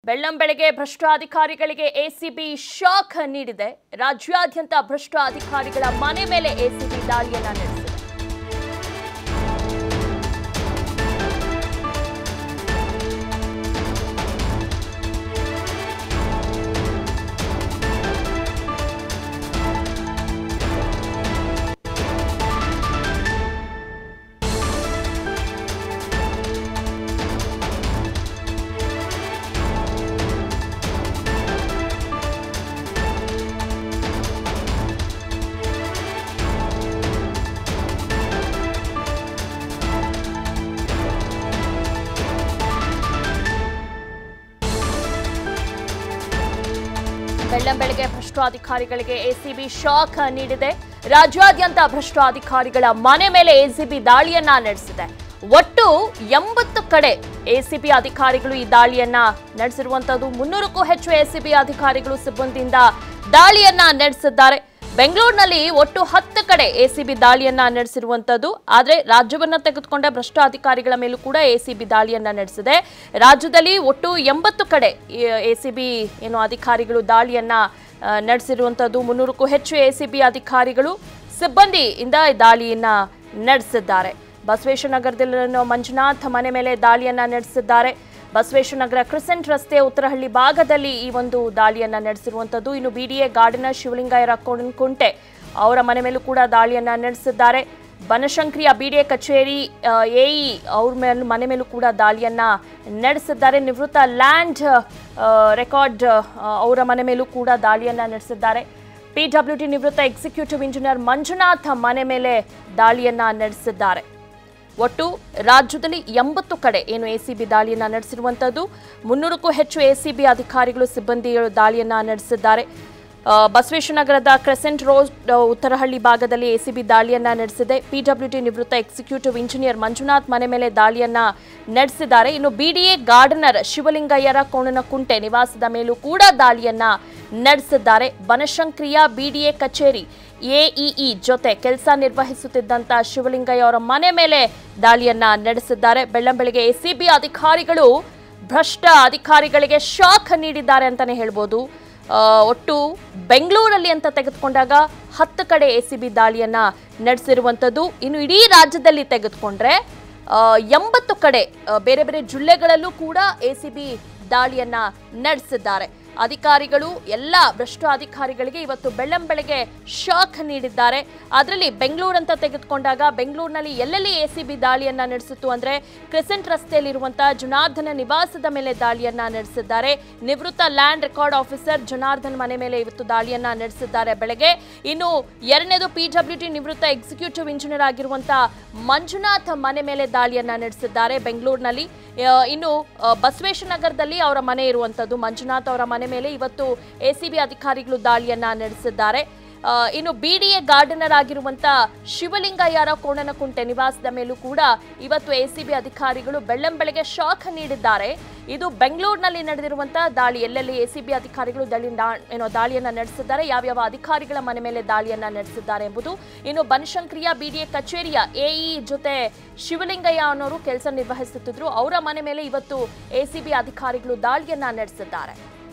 ಬೆಳ್ಳಂಬೆಳಗ್ಗೆ ಭ್ರಷ್ಟ ಅಧಿಕಾರಿಗಳಿಗೆ ACB shock ನೀಡಿದೆ ರಾಜ್ಯಾದ್ಯಂತ ಭ್ರಷ್ಟ ಅಧಿಕಾರಿಗಳ ಮನೆ ಮೇಲೆ ಎಸಿಬಿ ದಾಳಿಯನ್ನ ನಡೆಸಿದೆ ಬೆಳ್ಳಂಬೆಳಗ್ಗೆ ಭ್ರಷ್ಟ ಅಧಿಕಾರಿಗಳಿಗೆ ಎಸಿಬಿ ಶಾಕ್ ನೀಡಿದೆ ರಾಜ್ಯಾದ್ಯಂತ ಭ್ರಷ್ಟ ಅಧಿಕಾರಿಗಳ ಮನೆ ಮೇಲೆ ಎಸಿಬಿ ದಾಳಿಯನ್ನ ನಡೆಸಿದೆ ಒಟ್ಟು ಎಂಬತ್ತು ಕಡೆ ಎಸಿಬಿ ಅಧಿಕಾರಿಗಳು ಈ ದಾಳಿಯನ್ನ ನಡೆಸಿರುವಂತದ್ದು ಮುನ್ನೂರಕ್ಕೂ ಹೆಚ್ಚು ಎಸಿಬಿ ಅಧಿಕಾರಿಗಳು ಸಿಬ್ಬಂದಿಯಿಂದ ದಾಳಿಯನ್ನ ನಡೆಸಿದ್ದಾರೆ ಬೆಂಗಳೂರಿನಲ್ಲಿ ಒಟ್ಟು ಹತ್ತು ಕಡೆ ಎಸಿಬಿ ದಾಳಿಯನ್ನ ನಡೆಸಿರುವಂತದ್ದು ಆದ್ರೆ ರಾಜ್ಯವನ್ನ ತೆಗೆದುಕೊಂಡ ಭ್ರಷ್ಟ ಅಧಿಕಾರಿಗಳ ಮೇಲೂ ಕೂಡ ಎಸಿಬಿ ದಾಳಿಯನ್ನ ನಡೆಸಿದೆ ರಾಜ್ಯದಲ್ಲಿ ಒಟ್ಟು ಎಂಬತ್ತು ಕಡೆ ಎಸಿಬಿ ಏನು ಅಧಿಕಾರಿಗಳು ದಾಳಿಯನ್ನ ಆ, ನಡೆಸಿರುವಂತದ್ದು ಮುನ್ನೂರಕ್ಕೂ ಹೆಚ್ಚು ಎಸಿಬಿ ಅಧಿಕಾರಿಗಳು ಸಿಬ್ಬಂದಿಯಿಂದ ಈ ದಾಳಿಯನ್ನ ನಡೆಸಿದ್ದಾರೆ ಬಸವೇಶ್ವರನಗರದಲ್ಲಿನ ಮಂಜುನಾಥ್ ಮನೆ ಮೇಲೆ ದಾಳಿಯನ್ನ ನಡೆಸಿದ್ದಾರೆ ಬಸವೇಶ್ವರನಗರ ಕ್ರಿಸೆಂಟ್ ರಸ್ತೆ ಉತ್ತರಹಳ್ಳಿ ಭಾಗದಲ್ಲಿ ಈ ಒಂದು ದಾಳಿಯನ್ನ ನಡೆಸಿರುವಂತದ್ದು ಇನ್ನು ಬಿಡಿಎ ಗಾರ್ಡನರ್ ಶಿವಲಿಂಗಯ್ಯರ ಕುಂಟೆ ಅವರ ಮನೆ ಮೇಲೂ ಕೂಡ ದಾಳಿಯನ್ನ ನಡೆಸಿದ್ದಾರೆ ಬನಶಂಕರಿಯ ಬಿಡಿಎ ಕಚೇರಿ ಎಇ ಅವ್ರ ಮೇಲೂ ಮನೆ ಮೇಲೂ ಕೂಡ ದಾಳಿಯನ್ನ ನಡೆಸಿದ್ದಾರೆ ನಿವೃತ್ತ ಲ್ಯಾಂಡ್ ರೆಕಾರ್ಡ್ ಅವರ ಮನೆ ಮೇಲೂ ಕೂಡ ದಾಳಿಯನ್ನ ನಡೆಸಿದ್ದಾರೆ ಪಿಡಬ್ಲ್ಯೂಡಿ ನಿವೃತ್ತ ಎಕ್ಸಿಕ್ಯೂಟಿವ್ ಇಂಜಿನಿಯರ್ ಮಂಜುನಾಥ್ ಮನೆ ಮೇಲೆ ದಾಳಿಯನ್ನ ನಡೆಸಿದ್ದಾರೆ ಒಟ್ಟು ರಾಜ್ಯದಲ್ಲಿ ಎಂಬತ್ತು ಕಡೆ ಏನು ಎಸಿಬಿ ದಾಳಿಯನ್ನ ನಡೆಸಿರುವಂತದ್ದು ಮುನ್ನೂರಕ್ಕೂ ಹೆಚ್ಚು ಎಸಿಬಿ ಅಧಿಕಾರಿಗಳು ಸಿಬ್ಬಂದಿಗಳು ದಾಳಿಯನ್ನ ನಡೆಸಿದ್ದಾರೆ ಆ, ಬಸವೇಶ್ವರನಗರದ ಕ್ರೆಸೆಂಟ್ ರೋಡ್ ಆ, ಉತ್ತರಹಳ್ಳಿ ಭಾಗದಲ್ಲಿ ಎಸಿಬಿ ದಾಳಿಯನ್ನ ನಡೆಸಿದೆ ಪಿಡಬ್ಲ್ಯೂಡಿ ನಿವೃತ್ತ ಎಕ್ಸಿಕ್ಯೂಟಿವ್ ಇಂಜಿನಿಯರ್ ಮಂಜುನಾಥ್ ಮನೆ ಮೇಲೆ ದಾಳಿಯನ್ನ ನಡೆಸಿದ್ದಾರೆ ಇನ್ನು ಬಿಡಿಎ ಗಾರ್ಡನರ್ ಶಿವಲಿಂಗಯ್ಯರ ಕೋಣನಕುಂಟೆ ನಿವಾಸದ ಮೇಲೂ ಕೂಡ ದಾಳಿಯನ್ನ ನಡೆಸಿದ್ದಾರೆ ಬನಶಂಕರಿಯ ಬಿಡಿಎ ಕಚೇರಿ ಎಇಇ ಜೊತೆ ಕೆಲಸ ನಿರ್ವಹಿಸುತ್ತಿದ್ದಂತ ಶಿವಲಿಂಗಯ್ಯ ಅವರ ಮನೆ ಮೇಲೆ ದಾಳಿಯನ್ನ ನಡೆಸಿದ್ದಾರೆ ಬೆಳ್ಳಂಬೆಳಗ್ಗೆ ಎಸಿಬಿ ಅಧಿಕಾರಿಗಳು ಭ್ರಷ್ಟ ಅಧಿಕಾರಿಗಳಿಗೆ ಶಾಕ್ ನೀಡಿದ್ದಾರೆ ಅಂತಾನೆ ಹೇಳ್ಬೋದು ಆ, ಒಟ್ಟು ಬೆಂಗಳೂರಲ್ಲಿ ಅಂತ ತೆಗೆದುಕೊಂಡಾಗ ಹತ್ತು ಕಡೆ ಎಸಿಬಿ ದಾಳಿಯನ್ನ ನಡೆಸಿರುವಂಥದ್ದು ಇನ್ನು ಇಡೀ ರಾಜ್ಯದಲ್ಲಿ ತೆಗೆದುಕೊಂಡ್ರೆ ಆ, ಎಂಬತ್ತು ಕಡೆ ಆ, ಬೇರೆ ಬೇರೆ ಜಿಲ್ಲೆಗಳಲ್ಲೂ ಕೂಡ ಎಸಿಬಿ ದಾಳಿಯನ್ನ ನಡೆಸಿದ್ದಾರೆ ಅಧಿಕಾರಿಗಳು ಎಲ್ಲ ಭ್ರಷ್ಟ ಅಧಿಕಾರಿಗಳಿಗೆ ಇವತ್ತು ಬೆಳ್ಳಂಬೆಳಗ್ಗೆ ಶಾಕ್ ನೀಡಿದ್ದಾರೆ ಅದರಲ್ಲಿ ಬೆಂಗಳೂರು ಅಂತ ತೆಗೆದುಕೊಂಡಾಗ ಬೆಂಗಳೂರಿನಲ್ಲಿ ಎಲ್ಲೆಲ್ಲಿ ಎಸಿಬಿ ದಾಳಿಯನ್ನ ನಡೆಸಿತ್ತು ಅಂದ್ರೆ ಕ್ರಿಸೆಂಟ್ ರಸ್ತೆಯಲ್ಲಿರುವಂತಹ ಜನಾರ್ದನ ನಿವಾಸದ ಮೇಲೆ ದಾಳಿಯನ್ನ ನಡೆಸಿದ್ದಾರೆ ನಿವೃತ್ತ ಲ್ಯಾಂಡ್ ರೆಕಾರ್ಡ್ ಆಫೀಸರ್ ಜನಾರ್ದನ್ ಮನೆ ಮೇಲೆ ಇವತ್ತು ದಾಳಿಯನ್ನ ನಡೆಸಿದ್ದಾರೆ ಬೆಳಗ್ಗೆ ಇನ್ನು ಎರಡನೇದು ಪಿಡಬ್ಲ್ಯೂಟಿ ನಿವೃತ್ತ ಎಕ್ಸಿಕ್ಯೂಟಿವ್ ಇಂಜಿನಿಯರ್ ಆಗಿರುವಂತಹ ಮಂಜುನಾಥ್ ಮನೆ ಮೇಲೆ ದಾಳಿಯನ್ನ ನಡೆಸಿದ್ದಾರೆ ಬೆಂಗಳೂರಿನಲ್ಲಿ ಆ, ಇನ್ನು ಆ, ಬಸವೇಶ್ವರನಗರದಲ್ಲಿ ಅವರ ಮನೆ ಇರುವಂತದ್ದು ಮಂಜುನಾಥ್ ಅವರ ಮನೆ ಮೇಲೆ ಇವತ್ತು ಎಸಿಬಿ ಅಧಿಕಾರಿಗಳು ದಾಳಿಯನ್ನ ನಡೆಸಿದ್ದಾರೆ ಆ, ಇನ್ನು ಬಿಡಿಎ ಗಾರ್ಡನರ್ ಆಗಿರುವಂತ ಶಿವಲಿಂಗಯ್ಯರ ಕೋಣನಕುಂಟೆ ನಿವಾಸದ ಮೇಲೂ ಕೂಡ ಇವತ್ತು ಎಸಿಬಿ ಅಧಿಕಾರಿಗಳು ಬೆಳ್ಳಂಬೆಳಗ್ಗೆ ಶಾಕ್ ನೀಡಿದ್ದಾರೆ ಇದು ಬೆಂಗಳೂರಿನಲ್ಲಿ ನಡೆದಿರುವಂತಹ ದಾಳಿ ಎಲ್ಲೆಲ್ಲಿ ಎಸಿಬಿ ಅಧಿಕಾರಿಗಳು ದಾಳಿ ದಾ- ಏನೋ ದಾಳಿಯನ್ನ ನಡೆಸಿದ್ದಾರೆ ಯಾವ್ಯಾವ ಅಧಿಕಾರಿಗಳ ಮನೆ ಮೇಲೆ ದಾಳಿಯನ್ನ ನಡೆಸಿದ್ದಾರೆ ಎಂಬುದು ಇನ್ನು ಬನಶಂಕರಿಯ ಬಿಡಿಎ ಕಚೇರಿಯ ಎಇ ಜೊತೆ ಶಿವಲಿಂಗಯ್ಯ ಅನ್ನೋರು ಕೆಲಸ ನಿರ್ವಹಿಸುತ್ತಿದ್ರು ಅವರ ಮನೆ ಮೇಲೆ ಇವತ್ತು ಎಸಿಬಿ ಅಧಿಕಾರಿಗಳು ದಾಳಿಯನ್ನ ನಡೆಸಿದ್ದಾರೆ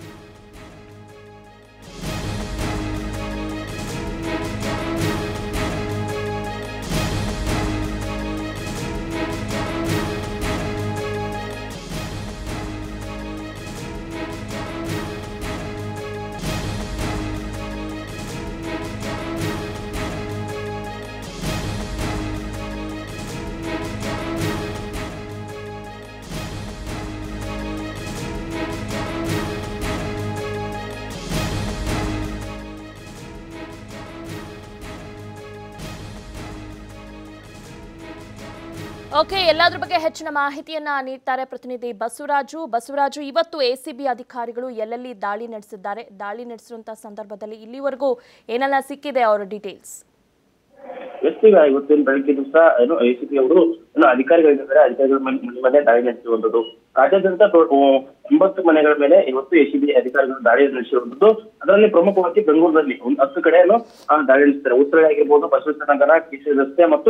ಓಕೆ ಎಲ್ಲಾದ್ರ ಬಗ್ಗೆ ಹೆಚ್ಚಿನ ಮಾಹಿತಿಯನ್ನ ನೀಡ್ತಾರೆ ಪ್ರತಿನಿಧಿ ಬಸವರಾಜು ಬಸವರಾಜು ಇವತ್ತು ಎಸಿಬಿ ಅಧಿಕಾರಿಗಳು ಎಲ್ಲೆಲ್ಲಿ ದಾಳಿ ನಡೆಸಿದ್ದಾರೆ ದಾಳಿ ನಡೆಸಿರುವಂತಹ ಸಂದರ್ಭದಲ್ಲಿ ಇಲ್ಲಿವರೆಗೂ ಏನೆಲ್ಲ ಸಿಕ್ಕಿದೆ ಅವರ ಡೀಟೇಲ್ಸ್ ಎಸ್ ಈಗ ಇವತ್ತಿನ ಬೆಳಗ್ಗೆ ದಿವಸ ಏನು ಎ ಸಿ ಪಿ ಅವರು ಏನು ಅಧಿಕಾರಿಗಳಿದ್ದಾರೆ ಅಧಿಕಾರಿಗಳ ಮನೆ ಮನೆ ಮೇಲೆ ದಾಳಿ ನಡೆಸಿರುವಂತದ್ದು ರಾಜ್ಯಾದ್ಯಂತ ಟೋ- ಆ, ಒಂಬತ್ತು ಮನೆಗಳ ಮೇಲೆ ಇವತ್ತು ಎ ಸಿ ಬಿ ಅಧಿಕಾರಿಗಳು ದಾಳಿ ನಡೆಸಿರುವಂತದ್ದು ಅದರಲ್ಲಿ ಪ್ರಮುಖವಾಗಿ ಬೆಂಗಳೂರಿನಲ್ಲಿ ಒಂದು ಹತ್ತು ಕಡೆ ಏನು ಆ, ದಾಳಿ ನಡೆಸಿದ್ದಾರೆ ಉತ್ತರಳ್ಳಿ ಆಗಿರ್ಬೋದು ಬಸವೇಶ್ವರ ನಗರ ಕಿಶೋರ್ ರಸ್ತೆ ಮತ್ತು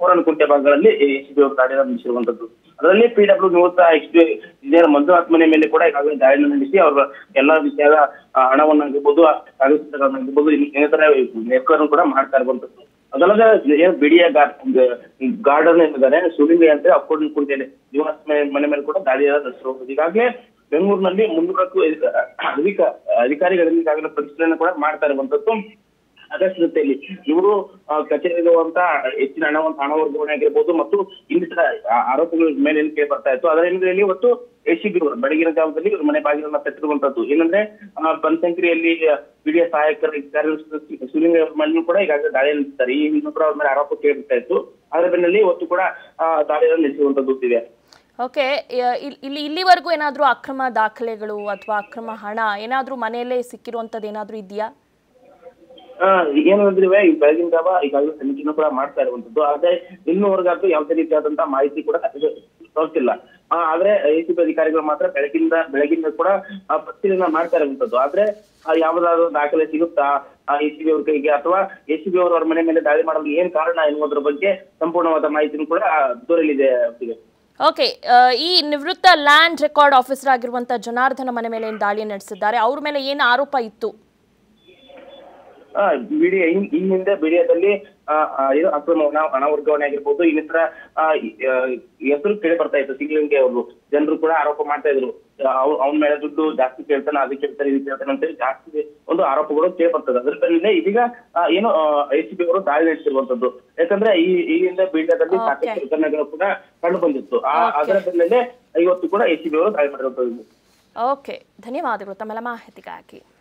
ಕೋರನಕುಂಟೆ ಭಾಗಗಳಲ್ಲಿ ಎಸಿಬಿ ಅವರು ದಾಳಿಯನ್ನು ನಡೆಸಿರುವಂತದ್ದು ಅದರಲ್ಲಿ ಪಿಡಬ್ಲ್ಯೂ ನಿವೃತ್ತ ಎಕ್ಸ್ಪಿ ಇಂಜಿನಿಯರ್ ಮಂಜುನಾಥ್ ಮನೆ ಮೇಲೆ ಕೂಡ ಈಗಾಗಲೇ ದಾಳಿಯನ್ನು ನಡೆಸಿ ಅವರ ಎಲ್ಲಾ ವಿಷಯದ ಆ, ಹಣವನ್ನಾಗಿರ್ಬೋದು ಆ ಕಾಗದಪತ್ರಗಳನ್ನಾಗಿರ್ಬೋದು ಇನ್ನಿತರ ನೇರ್ಗಳನ್ನು ಕೂಡ ಮಾಡ್ತಾ ಇರುವಂತದ್ದು ಅದಲ್ಲದೆ ಏನು ಬಿಡಿಯ ಗಾರ್ಡನ್ ಏನಿದ್ದಾರೆ ಸುಲಿಂಗಿ ಅಂತ ಅಪ್ಪೋರ್ಡ್ ಕುಂಟೆ ನಿವಾಸ ಮನೆ- ಮನೆ ಮೇಲೆ ಕೂಡ ದಾಳಿಯನ್ನು ನಡೆಸಿರುವುದು ಈಗಾಗಲೇ ಬೆಂಗಳೂರಿನಲ್ಲಿ ಮುನ್ನೂರಕ್ಕೂ ಅಧಿಕ ಅಧಿಕಾರಿಗಳಿಂದ ಈಗಾಗಲೇ ಪರಿಶೀಲನೆ ಕೂಡ ಮಾಡ್ತಾ ಇರುವಂತದ್ದು ಆಗಸ್ಟ್ ಜೊತೆಯಲ್ಲಿ ಇವರು ಆ, ಕಚೇರಿಗಿರುವಂತ ಹೆಚ್ಚಿನ ಹಣ ಹಣ ವರ್ಗಾವಣೆ ಆಗಿರ್ಬೋದು ಮತ್ತು ಇನ್ನಿತರ ಆ- ಆರೋಪಗಳ ಮೇಲೆ ಏನು ಕೇಳಿ ಬರ್ತಾ ಇತ್ತು ಅದರ ಹಿನ್ನೆಲೆಯಲ್ಲಿ ಇವತ್ತು ಎಸಿಬಿ ಅವರು ಬೆಳಗಿನ ಜಾವದಲ್ಲಿ ಇವ್ರ ಮನೆ ಬಾಗಿಲನ್ನ ತಟ್ಟಿರುವಂತದ್ದು ಏನಂದ್ರೆ ಆ, ಬನಶಂಕರಿಯಲ್ಲಿ ಬಿಡಿಯ ಸಹಾಯಕರ ಕಾರ್ಯದರ್ಶಿ ಸುಲಿಂಗ ಮಣ್ಣು ಕೂಡ ಈಗಾಗಲೇ ದಾಳಿ ನಡೆಸ್ತಾರೆ ಈ ಹಿಂದೆ ಕೂಡ ಅವ್ರ ಮೇಲೆ ಆರೋಪ ಕೇಳಿ ಬರ್ತಾ ಇತ್ತು ಅದರ ಬೆನ್ನಲ್ಲಿ ಇವತ್ತು ಕೂಡ ಆ, ದಾಳಿಯನ್ನು ನಡೆಸುವಂತದ್ದು ಇದೆ ಓಕೆ ಇಲ್ಲಿ ಇಲ್ಲಿವರೆಗೂ ಏನಾದರೂ ಅಕ್ರಮ ದಾಖಲೆಗಳು ಅಥವಾ ಅಕ್ರಮ ಹಣ ಏನಾದರೂ ಮನೆಯಲ್ಲೇ ಸಿಕ್ಕಿರುವಂಥದ್ದು ಏನಾದರೂ ಇದೆಯಾ ಆ, ಏನಂದ್ರೆ ಈ ಬೆಳಗಿನ ಜಾವ ಈಗಾಗಲೇ ತನಿಖೆನೂ ಕೂಡ ಮಾಡ್ತಾ ಇರುವಂತದ್ದು ಆದ್ರೆ ಇನ್ನೂವರೆಗಾದ್ರೂ ಯಾವುದೇ ರೀತಿಯಾದಂತಹ ಮಾಹಿತಿ ಕೂಡ ತೋರಿಸಿಲ್ಲ ಆ, ಆದ್ರೆ ಎಸಿಬಿ ಅಧಿಕಾರಿಗಳು ಮಾತ್ರ ಬೆಳಗಿಂದ ಬೆಳಗಿಂದ ಕೂಡ ಆ, ಪರಿಶೀಲನೆ ಮಾಡ್ತಾ ಇರುವಂತದ್ದು ಆದ್ರೆ ಆ, ಯಾವ್ದಾದ್ರು ದಾಖಲೆ ಸಿಗುತ್ತಾ ಆ ಎಸಿಬಿ ಅವ್ರ ಕೈಗೆ ಅಥವಾ ಎಸಿಬಿ ಅವರು ಅವ್ರ ಮನೆ ಮೇಲೆ ದಾಳಿ ಮಾಡಲು ಏನ್ ಕಾರಣ ಎನ್ನುವುದರ ಬಗ್ಗೆ ಸಂಪೂರ್ಣವಾದ ಮಾಹಿತಿನೂ ಕೂಡ ಆ, ದೊರೆಯಲಿದೆ ಅವ್ರಿಗೆ. ಓಕೆ ಈ ನಿವೃತ್ತ ಲ್ಯಾಂಡ್ ರೆಕಾರ್ಡ್ ಆಫೀಸರ್ ಆಗಿರುವಂಥ ಜನಾರ್ದನ ಮನೆ ಮೇಲೆ ಏನು ದಾಳಿ ನಡೆಸಿದ್ದಾರೆ ಅವ್ರ ಮೇಲೆ ಏನು ಆರೋಪ ಇತ್ತು ಆ, ಬಿಡಿ ಈ ಈ ಹಿಂದೆ ಬಿಡಿಯದಲ್ಲಿ ಆ, ಆ, ಇದು ಅಕ್ರಮ ಹಣ ಹಣ ವರ್ಗಾವಣೆ ಆಗಿರ್ಬೋದು ಇನ್ನಿತರ ಆ, ಈ- ಆ, ಹೆಸರು ಕೇಳಿ ಬರ್ತಾ ಇತ್ತು ಸಿಗ್ಲಿಂಗೆ ಅವರು ಜನರು ಕೂಡ ಆರೋಪ ಮಾಡ್ತಾ ಇದ್ರು ಅವನ ಮೇಲೆ ದುಡ್ಡು ಜಾಸ್ತಿ ಕೇಳ್ತಾನೆ ಅದಕ್ಕೆ ಕೇಳ್ತಾರೆ ಇದಕ್ಕೆ ಕೇಳ್ತಾನೆ ಅಂತ ಹೇಳಿ ಜಾಸ್ತಿ ಒಂದು ಆರೋಪಗಳು ಕೇಳಿ ಬರ್ತದೆ ಅದ್ರ ಬೆನ್ನಲ್ಲೇ ಇದೀಗ ಆ, ಏನು ಐ ಸಿ ಬಿ ಅವರು ದಾಳಿ ನಡೆಸಿರುವಂತದ್ದು ಯಾಕಂದ್ರೆ ಈ ಈ ಹಿಂದೆ ಬಿಡಿಯಾದಲ್ಲಿ Okay. ಸಾಕಷ್ಟು ಪ್ರಕರಣಗಳು ಕೂಡ ಕಂಡು ಬಂದಿತ್ತು ಆ ಅದರ ಬೆನ್ನಲ್ಲೇ ಇವತ್ತು ಕೂಡ ಐ ಸಿ ಬಿ ಅವರು ದಾಳಿ ಮಾಡಿರುವಂತದ್ದು ಓಕೆ ಧನ್ಯವಾದಗಳು ತಮ್ಮೆಲ್ಲ ಮಾಹಿತಿಗಾಗಿ